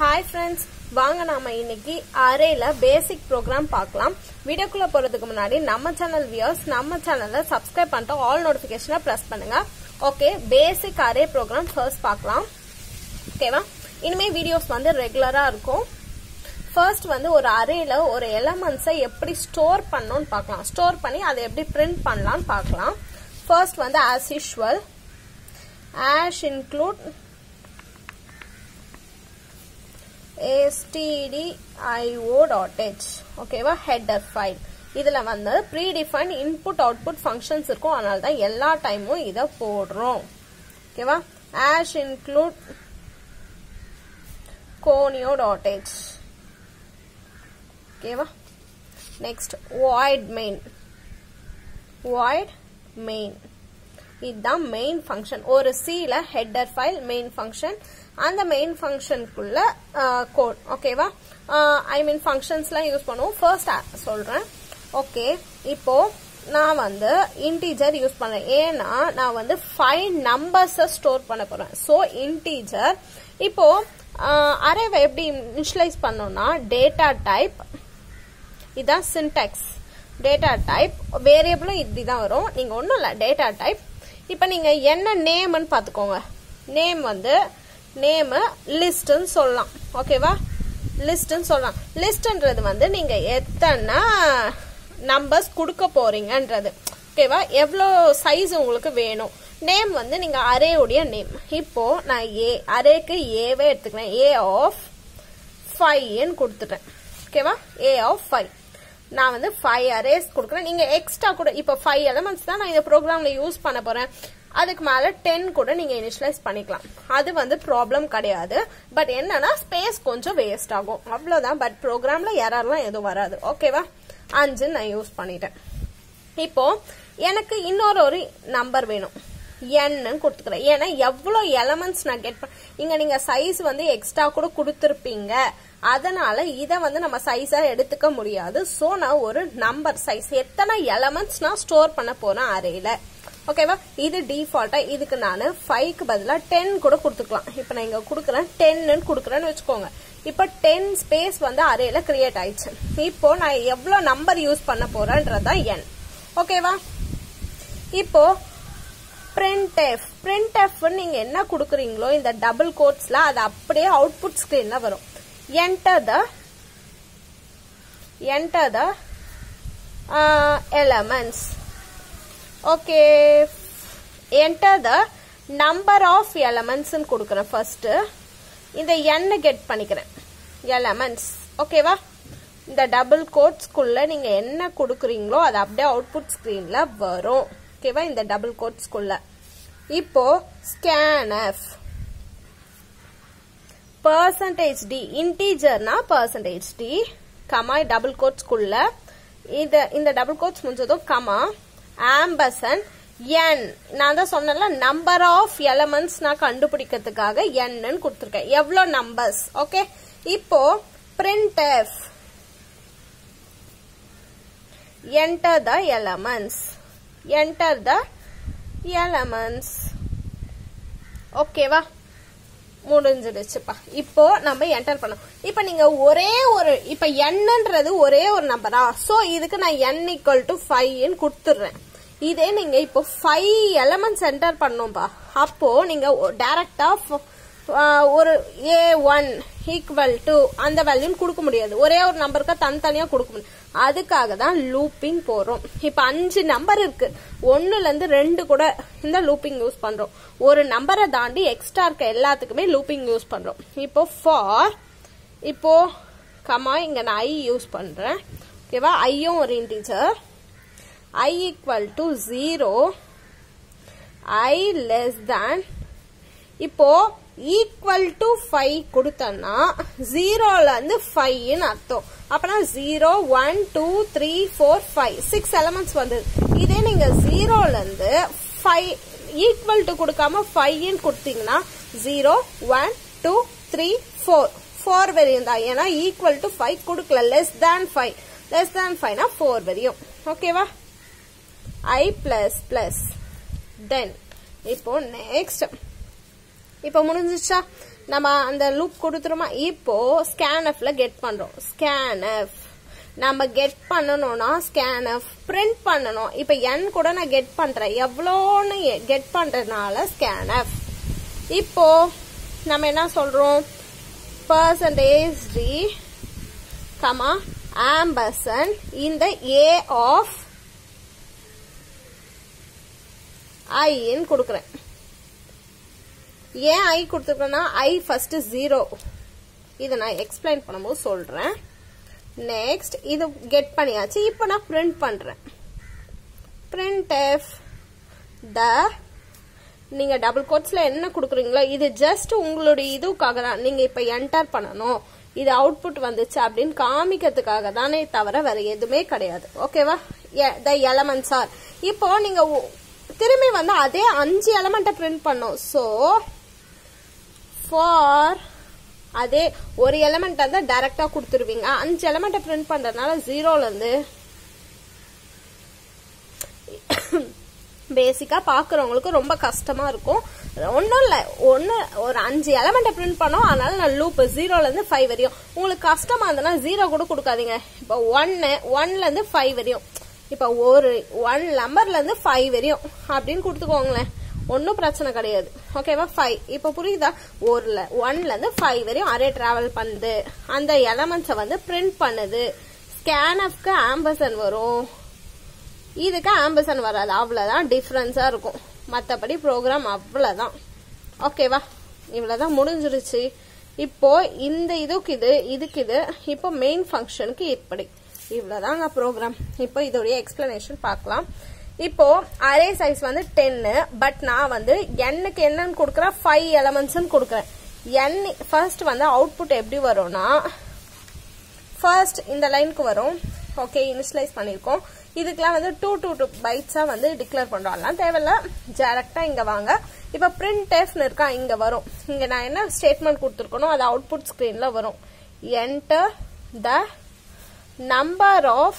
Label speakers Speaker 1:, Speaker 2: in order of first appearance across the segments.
Speaker 1: hi friends வாங்க நாம இன்னைக்கு அரேல பேசிக் ப்ரோக்ராம் பார்க்கலாம் வீடியோக்குள்ள போறதுக்கு முன்னாடி நம்ம சேனல் வியர்ஸ் நம்ம சேனலை சப்ஸ்கிரைப் பண்ணிட்டு ஆல் நோட்டிபிகேஷனை பிரஸ் பண்ணுங்க okay basic array program first பார்க்கலாம் ஓகேவா இனிமே வீடியோஸ் வந்து ரெகுலரா இருக்கும் ஃபர்ஸ்ட் வந்து ஒரு அரேல ஒரு எலமெண்ட்ஸை எப்படி ஸ்டோர் பண்ணணும்னு பார்க்கலாம் ஸ்டோர் பண்ணி அதை எப்படி பிரிண்ட் பண்ணலாம்னு பார்க்கலாம் ஃபர்ஸ்ட் வந்து as usual ash include stdio.h ஓகேவா ஹெட்டர் ஃபைல் இதுல வந்து predefine input output functions இருக்கும் அதனால தான் எல்லா டைமும் இதை போடுறோம் ஓகேவா ஆஷ் இன்க்ளூட் conio.h ஓகேவா next void main void main இதுதான் மெயின் ஃபங்க்ஷன் ஒரு சில ஹெட்டர் ஃபைல் மெயின் ஃபங்க்ஷன் அந்த மெயின் ஃபங்க்ஷனுக்குள்ள கோட் ஓகேவா ஐ மீன் ஃபங்க்ஷன்ஸ்லாம் யூஸ் பண்ணுவோம் ஃபர்ஸ்ட் சொல்றேன் ஓகே இப்போ நான் வந்து இன்டீஜர் யூஸ் பண்ணேன் ஏன்னா நான் வந்து ஃபைவ் நம்பர்ஸை ஸ்டோர் பண்ண போறேன் ஸோ இன்டீஜர் இப்போ அரேவை எப்படி இனிஷியலைஸ் பண்ணோம்னா டேட்டா டைப் இதுதான் சின்டெக்ஸ் டேட்டா டைப் வேரியபிளும் இப்படி தான் வரும் நீங்கள் ஒன்றும் இல்லை டேட்டா டைப் இப்போ நீங்கள் என்ன நேம்னு பார்த்துக்கோங்க நேம் வந்து நேமு லிஸ்ட்டுன்னு சொல்லலாம் ஓகேவா லிஸ்ட்டுன்னு சொல்லலாம் லிஸ்ட்ன்றது வந்து நீங்கள் எத்தனை நம்பர்ஸ் கொடுக்க போறீங்கன்றது ஓகேவா எவ்வளோ சைஸ் உங்களுக்கு வேணும் நேம் வந்து நீங்கள் அரேவுடைய நேம் இப்போ நான் ஏ அரேக்கு ஏவே எடுத்துக்கிறேன் ஏ ஆஃப் ஃபைவ்னு கொடுத்துட்டேன் ஓகேவா ஏ ஆஃப் ஃபைவ் நான் வந்து ஃபைவ் அரேஸ் கொடுக்குறேன் நீங்கள் எக்ஸ்ட்ரா கூட இப்போ ஃபைவ் எலமெண்ட்ஸ் தான் நான் இந்த ப்ரோக்ராமில் யூஸ் பண்ண போகிறேன் அதுக்கு மேலே டென் கூட நீங்கள் இனிஷியலைஸ் பண்ணிக்கலாம் அது வந்து ப்ராப்ளம் கிடையாது பட் என்னன்னா ஸ்பேஸ் கொஞ்சம் வேஸ்ட் ஆகும் அவ்வளோதான் பட் ப்ரோக்ராமில் யாரெல்லாம் எதுவும் வராது ஓகேவா அஞ்சு நான் யூஸ் பண்ணிட்டேன் இப்போ எனக்கு இன்னொரு ஒரு நம்பர் வேணும் என்னு கொடுத்துக்கிறேன் ஏன்னா எவ்வளோ எலமெண்ட்ஸ் நான் கெட் பண்ண இங்க நீங்க சைஸ் வந்து எக்ஸ்ட்ரா கூட கொடுத்துருப்பீங்க அதனால இதை வந்து நம்ம சைஸா எடுத்துக்க முடியாது ஸோ நான் ஒரு நம்பர் சைஸ் எத்தனை எலமெண்ட்ஸ் நான் ஸ்டோர் பண்ண போறேன் அரேல ஓகேவா இது டிஃபால்ட்டா இதுக்கு நான் ஃபைவ்க்கு பதிலாக டென் கூட கொடுத்துக்கலாம் இப்போ நான் இங்க கொடுக்குறேன் டென்னு கொடுக்குறேன்னு வச்சுக்கோங்க இப்போ டென் ஸ்பேஸ் வந்து அரேல கிரியேட் ஆயிடுச்சு இப்போ நான் எவ்வளோ நம்பர் யூஸ் பண்ண போறேன்றதான் என் ஓகேவா இப்போ printf printf நீங்க என்ன கொடுக்குறீங்களோ இந்த டபுள் கோட்ஸ்ல அது அப்படியே அவுட்புட் ஸ்கிரீன்ல வரும் enter the enter the uh, elements okay enter the number of elements கொடுக்குறேன் ஃபர்ஸ்ட் இந்த n கெட் பண்ணிக்கிறேன் elements ஓகேவா இந்த டபுள் கோட்ஸ்க்குள்ள நீங்க என்ன கொடுக்குறீங்களோ அது அப்படியே அவுட்புட் ஸ்கிரீன்ல வரும் ஓகேவா இந்த டபுள் கோட்ஸ்க்குள்ள இப்போ ஸ்கேன்எஃப் பர்சன்டேஜ் டி இன்டீஜர்னா பர்சன்டேஜ் டி கமா டபுள் கோட்ஸ்க்குள்ள இந்த இந்த டபுள் கோட்ஸ் முடிஞ்சதும் கமா ஆம்பசன் என் நான் தான் சொன்னல நம்பர் ஆஃப் எலமெண்ட்ஸ் நான் கண்டுபிடிக்கிறதுக்காக என்னன்னு கொடுத்துருக்கேன் எவ்வளோ நம்பர்ஸ் ஓகே இப்போ printf enter the elements enter the elements ஓகேவா முடிஞ்சிடுச்சுப்பா இப்போ நம்ம என்டர் பண்ணோம் இப்போ நீங்க ஒரே ஒரு இப்ப என்னன்றது ஒரே ஒரு நம்பரா சோ இதுக்கு நான் n ஈக்குவல் டு ஃபைவ்னு கொடுத்துடுறேன் இதே நீங்க இப்போ ஃபைவ் எலமெண்ட்ஸ் என்டர் பண்ணோம்பா அப்போ நீங்க டைரக்டா ஒரு ஏ ஒன் ஈக்குவல் டு அந்த வேல்யூன்னு கொடுக்க முடியாது ஒரே ஒரு நம்பருக்கு தனித்தனியா கொடுக்க முடியும் அதுக்காக தான் லூப்பிங் போறோம் இப்ப அஞ்சு நம்பர் இருக்கு ஒன்னுல இருந்து ரெண்டு கூட இந்த லூப்பிங் யூஸ் பண்றோம் ஒரு நம்பரை தாண்டி எக்ஸ்ட்ரா இருக்க எல்லாத்துக்குமே லூப்பிங் யூஸ் பண்றோம் இப்போ ஃபார் இப்போ கமா இங்க நான் ஐ யூஸ் பண்றேன் ஓகேவா ஐயும் ஒரு integer i equal to zero i less than இப்போ ஈக்குவல் டு ஃபைவ் கொடுத்தோன்னா ஜீரோல இருந்து ஃபைவ்னு அர்த்தம் அப்பனா zero one two three four five six elements வந்தது இதே நீங்க ஜீரோல இருந்து ஃபைவ் ஈக்குவல் டு கொடுக்காம ஃபைவ்னு கொடுத்தீங்கன்னா zero one two three four four வரையும் தான் ஏன்னா ஈக்குவல் டு ஃபைவ் கொடுக்கல less than five less than ஃபைவ்னா ஃபோர் வரையும் ஓகேவா ஐ பிளஸ் பிளஸ் தென் இப்போ நெக்ஸ்ட் இப்போ முடிஞ்சிச்சா நம்ம அந்த லூப் கொடுத்துருமா இப்போ ஸ்கேன்எஃப்ல கெட் பண்றோம் ஸ்கேன்எஃப் நம்ம கெட் பண்ணணும்னா ஸ்கேன்எஃப் பிரிண்ட் பண்ணணும் இப்போ என் கூட நான் கெட் பண்றேன் எவ்வளோன்னு கெட் பண்றதுனால ஸ்கேன்எஃப் இப்போ நம்ம என்ன சொல்றோம் பர்சன்டேஜ் டி கமா ஆம்பர்சன் இந்த ஏ ஆஃப் ஐன்னு கொடுக்குறேன் ஏன் ஐ கொடுத்துருக்கேன்னா ஐ ஃபர்ஸ்ட் ஜீரோ இதை நான் எக்ஸ்பிளைன் பண்ணும்போது சொல்றேன் நெக்ஸ்ட் இது கெட் பண்ணியாச்சு இப்போ நான் பிரிண்ட் பண்றேன் பிரிண்ட் எஃப் த நீங்க டபுள் கோட்ஸ்ல என்ன கொடுக்குறீங்களோ இது ஜஸ்ட் உங்களுடைய இதுக்காக தான் நீங்க இப்ப என்டர் பண்ணணும் இது அவுட்புட் வந்துச்சு அப்படின்னு காமிக்கிறதுக்காக தானே தவிர வேற எதுவுமே கிடையாது ஓகேவா த எலமெண்ட்ஸ் ஆர் இப்போ நீங்க ஒ- திரும்பி வந்து அதே அஞ்சு எலமெண்ட்டை பிரிண்ட் பண்ணும் ஸோ ஃபார் அதே ஒரு எலமெண்ட் தான் டைரக்டா கொடுத்துருவீங்க அஞ்சு எலமெண்ட்டை பிரிண்ட் பண்றதுனால ஜீரோல இருந்து பேசிக்கா பாக்குறவங்களுக்கு ரொம்ப கஷ்டமா இருக்கும் ஒன்றும் இல்லை ஒன்று ஒரு அஞ்சு எலமெண்ட்டை பிரிண்ட் பண்ணோம் அதனால நான் லூப் ஜீரோல இருந்து ஃபைவ் வரையும் உங்களுக்கு கஷ்டமா இருந்ததுன்னா ஜீரோ கூட கொடுக்காதீங்க இப்போ ஒன்னு ஒன்ல இருந்து ஃபைவ் வரையும் இப்போ ஒரு ஒன் நம்பர்ல இருந்து ஃபைவ் வரையும் அப்படின்னு கொடுத்துக்கோங்களேன் ஒன்றும் பிரச்சனை கிடையாது ஓகேவா ஃபைவ் இப்போ புரியுதா ஒருல ஒன்ல இருந்து ஃபைவ் வரையும் அரே டிராவல் பண்ணுது அந்த எலமெண்ட்ஸை வந்து பிரிண்ட் பண்ணுது ஸ்கேனப்க்கு ஆம்பசன் வரும் இதுக்கு ஆம்பசன் வராது அவ்வளவுதான் டிஃப்ரென்ஸா இருக்கும் மற்றபடி ப்ரோக்ராம் அவ்வளவுதான் ஓகேவா இவ்வளவுதான் முடிஞ்சிருச்சு இப்போ இந்த இதுக்கு இது இதுக்கு இது இப்போ மெயின் ஃபங்க்ஷனுக்கு இப்படி இவ்வளவுதாங்க ப்ரோக்ராம் இப்போ இதோடைய எக்ஸ்பிளனேஷன் பார்க்கலாம் இப்போ அரே சைஸ் வந்து டென்னு பட் நான் வந்து எண்ணுக்கு என்னன்னு கொடுக்குறேன் ஃபைவ் எலமெண்ட்ஸ்னு கொடுக்குறேன் என் ஃபர்ஸ்ட் வந்து அவுட்புட் எப்படி வரும்னா ஃபர்ஸ்ட் இந்த லைனுக்கு வரும் ஓகே இனிஷியலைஸ் பண்ணியிருக்கோம் இதுக்கெல்லாம் வந்து டூ டூ டூ பைட்ஸாக வந்து டிக்ளேர் பண்ணுறோம் அதெல்லாம் தேவையில்ல டேரெக்டாக இங்கே வாங்க இப்போ பிரிண்ட் டெஃப்னு இருக்கா இங்கே வரும் இங்கே நான் என்ன ஸ்டேட்மெண்ட் கொடுத்துருக்கணும் அது அவுட்புட் ஸ்க்ரீனில் வரும் என்டர் த நம்பர் ஆஃப்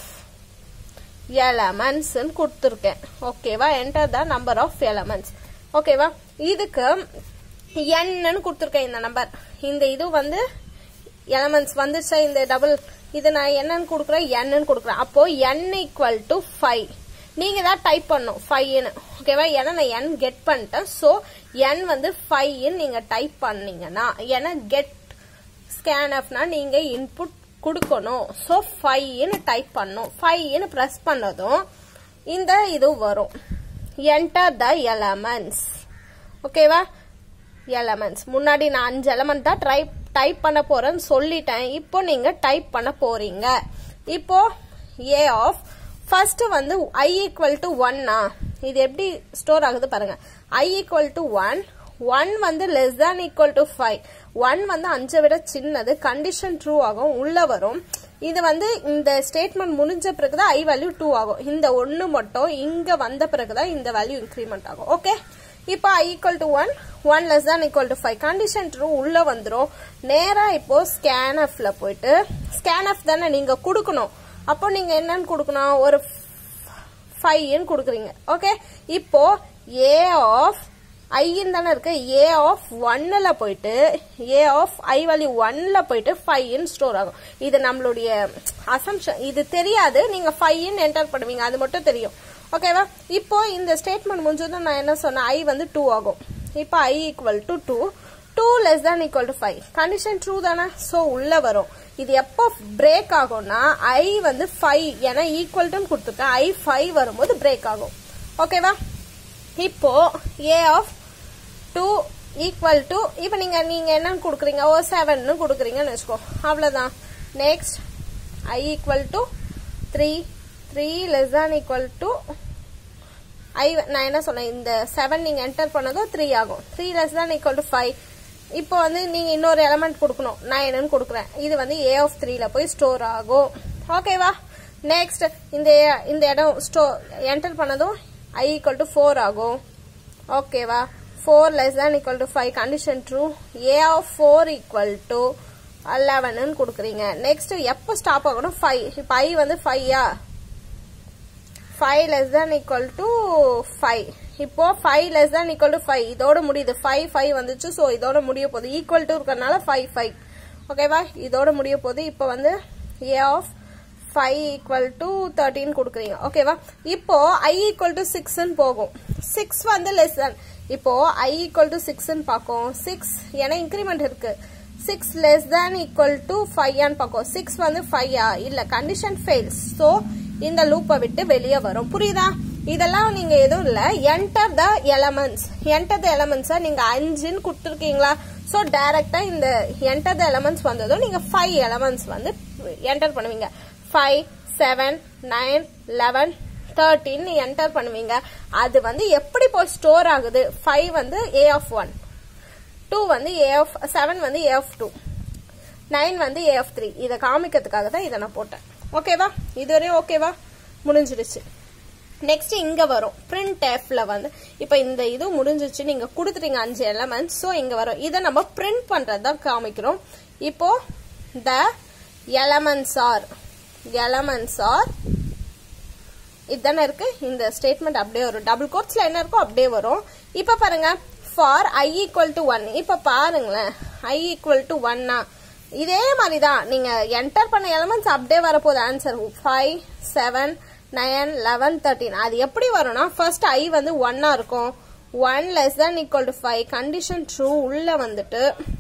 Speaker 1: எலமெண்ட்ஸ்ன்னு கொடுத்துருக்கேன் ஓகேவா enter the number of elements ஓகேவா இதுக்கு என்னன்னு கொடுத்துருக்கேன் இந்த நம்பர் இந்த இது வந்து எலமெண்ட்ஸ் வந்துச்சா இந்த டபுள் இது நான் என்னன்னு கொடுக்குறேன் என்னன்னு கொடுக்குறேன் அப்போ என் ஈக்குவல் டு ஃபைவ் நீங்க தான் டைப் பண்ணும் ஃபைவ்னு ஓகேவா ஏன்னா நான் என் கெட் பண்ணிட்டேன் ஸோ என் வந்து ஃபைவ்னு நீங்க டைப் பண்ணீங்கன்னா ஏன்னா கெட் ஸ்கேன்எஃப்னா நீங்க இன்புட் கொடுக்கணும் ஸோ ஃபைவ்னு டைப் பண்ணும் ஃபைவ்னு ப்ரெஸ் பண்ணதும் இந்த இது வரும் என்டர் த எலமெண்ட்ஸ் ஓகேவா எலமெண்ட்ஸ் முன்னாடி நான் அஞ்சு எலமெண்ட் தான் ட்ரை டைப் பண்ண போறேன்னு சொல்லிட்டேன் இப்போ நீங்க டைப் பண்ண போறீங்க இப்போ ஏ ஆஃப் ஃபர்ஸ்ட் வந்து ஐ ஈக்குவல் டு ஒன்னா இது எப்படி ஸ்டோர் ஆகுது பாருங்க i equal to one one வந்து less than equal to five one வந்து அஞ்சை விட சின்னது கண்டிஷன் ட்ரூ ஆகும் உள்ள வரும் இது வந்து இந்த ஸ்டேட்மெண்ட் முடிஞ்ச பிறகுதான் ஐ வேல்யூ டூ ஆகும் இந்த ஒன்னு மட்டும் இங்க வந்த பிறகுதான் இந்த வேல்யூ இன்க்ரிமெண்ட் ஆகும் ஓகே இப்போ i equal to one one less than equal to five condition true உள்ள வந்துடும் நேரா இப்போ ஸ்கேன்எஃப்ல போயிட்டு ஸ்கேன்எஃப் தானே நீங்க கொடுக்கணும் அப்போ நீங்க என்னன்னு கொடுக்கணும் ஒரு ஃபைவ்னு கொடுக்குறீங்க ஓகே இப்போ ஏ ஆஃப் ஐன்னு தானே இருக்கு ஏ ஆஃப் ஒன்னுல போயிட்டு ஏ ஆஃப் ஐ வேல்யூ ஒன்ல போயிட்டு ஃபைவ்னு ஸ்டோர் ஆகும் இது நம்மளுடைய அசம்ஷன் இது தெரியாது நீங்க ஃபைவ்னு என்டர் பண்ணுவீங்க அது மட்டும் தெரியும் ஓகேவா இப்போ இந்த ஸ்டேட்மெண்ட் முடிஞ்சதும் நான் என்ன சொன்னேன் ஐ வந்து டூ ஆகும் இப்போ i equal to two two less than equal to five condition true தானே ஸோ உள்ள வரும் இது எப்போ பிரேக் ஆகும்னா ஐ வந்து ஃபைவ் ஏன்னா ஈக்குவல் டு கொடுத்துருக்கேன் ஐ ஃபைவ் வரும்போது பிரேக் ஆகும் ஓகேவா இப்போ a of two equal to இப்போ நீங்க நீங்க என்னன்னு கொடுக்குறீங்க ஓ செவன் கொடுக்குறீங்கன்னு வச்சுக்கோ அவ்வளவுதான் next i equal to three three less than equal to i நான் என்ன சொன்னேன் இந்த செவன் நீங்க என்டர் பண்ணதும் த்ரீ ஆகும் three less than equal to five இப்போ வந்து நீங்க இன்னொரு எலமெண்ட் கொடுக்கணும் நான் என்னன்னு கொடுக்குறேன் இது வந்து ஏ ஆஃப் த்ரீல போய் ஸ்டோர் ஆகும் ஓகேவா நெக்ஸ்ட் இந்த இந்த இடம் ஸ்டோ என்டர் பண்ணதும் ஐ ஈக்குவல் டு ஃபோர் ஆகும் ஓகேவா four less than equal to five condition true a of four equal to eleven கொடுக்குறீங்க நெக்ஸ்ட் எப்போ ஸ்டாப் ஆகணும் ஃபைவ் இப்போ ஐ வந்து ஃபையா five less than equal to five இப்போ five less than equal to five இதோட முடியுது ஃபைவ் ஃபைவ் வந்துச்சு ஸோ இதோட முடிய போகுது ஈக்குவல் டு இருக்கிறதுனால ஃபைவ் ஃபைவ் ஓகேவா இதோட முடிய போகுது இப்போ வந்து a of five equal to thirteen கொடுக்குறீங்க ஓகேவா இப்போ ஐ ஈக்குவல் டு சிக்ஸ்ன்னு போகும் சிக்ஸ் வந்து லெஸ் தேன் இப்போ ஐ ஈக்குவல் டு சிக்ஸ்ன்னு பார்க்கும் சிக்ஸ் ஏன்னா இன்க்ரிமெண்ட் இருக்கு six less than equal to ஃபைவ்னு பார்க்கும் சிக்ஸ் வந்து ஃபைவா இல்ல கண்டிஷன் ஃபெயில்ஸ் ஸோ இந்த லூப்பை விட்டு வெளியே வரும் புரியுதா இதெல்லாம் நீங்க எதுவும் இல்ல enter the elements enter the எலமெண்ட்ஸை நீங்க அஞ்சுன்னு கொடுத்துருக்கீங்களா ஸோ டைரக்டா இந்த என்டர் த எலமெண்ட்ஸ் வந்ததும் நீங்க ஃபைவ் எலமெண்ட்ஸ் வந்து என்டர் பண்ணுவீங்க ஃபைவ் செவன் நைன் லெவன் தேர்ட்டின்னு என்டர் பண்ணுவீங்க அது வந்து எப்படி போய் ஸ்டோர் ஆகுது ஃபைவ் வந்து ஏ ஆஃப் ஒன் டூ வந்து ஏ ஆஃப் செவன் வந்து ஏ ஆஃப் டூ நைன் வந்து ஏ ஆஃப் த்ரீ இதை காமிக்கிறதுக்காக தான் இதை நான் போட்டேன் ஓகேவா இதுவரையும் ஓகேவா முடிஞ்சிடுச்சு நெக்ஸ்ட் இங்க வரும் பிரிண்ட் எஃப்ல வந்து இப்போ இந்த இது முடிஞ்சிச்சு நீங்க கொடுத்துட்டீங்க அஞ்சு எலமெண்ட்ஸ் ஸோ இங்க வரும் இதை நம்ம பிரிண்ட் பண்றது தான் காமிக்கிறோம் இப்போ the elements are elements are இதுதானே இருக்கு இந்த ஸ்டேட்மெண்ட் அப்படியே வரும் டபுள் கோட்ஸ்ல என்ன இருக்கோ அப்படியே வரும் இப்ப பாருங்க for i equal to one இப்ப பாருங்களேன் ஐ ஈக்குவல் டு ஒன்னா இதே மாதிரி தான் நீங்க என்டர் பண்ண எலமெண்ட்ஸ் அப்படியே வரப்போகுது answer five seven nine eleven thirteen அது எப்படி வரும்னா ஃபர்ஸ்ட் ஐ வந்து ஒன்னா இருக்கும் one less than equal to five condition true உள்ள வந்துட்டு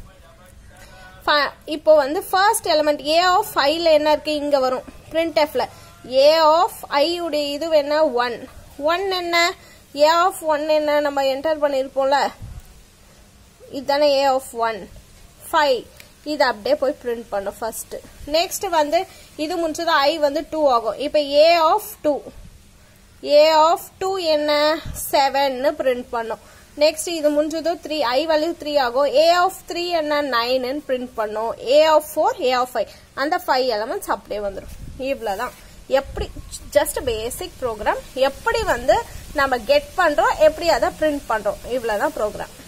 Speaker 1: இப்போ வந்து ஃபர்ஸ்ட் எலிமெண்ட் ஏ ஆஃப் ஃபைவ்ல என்ன இருக்கு இங்க வரும் பிரிண்ட் எஃப்ல ஏ ஆஃப் ஐ உடைய இது என்ன ஒன் ஒன் என்ன ஏ ஆஃப் ஒன் என்ன நம்ம என்டர் பண்ணிருப்போம்ல இதுதானே ஏ ஆஃப் ஒன் ஃபைவ் இது அப்படியே போய் பிரிண்ட் பண்ணும் ஃபர்ஸ்ட் நெக்ஸ்ட் வந்து இது முடிச்சது ஐ வந்து டூ ஆகும் இப்போ a of two a of two என்ன செவன்னு பிரிண்ட் பண்ணும் நெக்ஸ்ட் இது முடிஞ்சது த்ரீ ஐ வேல்யூ த்ரீ ஆகும் ஏ ஆஃப் த்ரீ என்ன நைன்னு பிரிண்ட் பண்ணும் a of four a of five அந்த ஃபைவ் எலமெண்ட்ஸ் அப்படியே வந்துடும் இவ்வளவுதான் எப்படி ஜஸ்ட் பேசிக் ப்ரோக்ராம் எப்படி வந்து நம்ம கெட் பண்றோம் எப்படி அதை பிரிண்ட் பண்றோம் இவ்வளவுதான் ப்ரோக்ராம்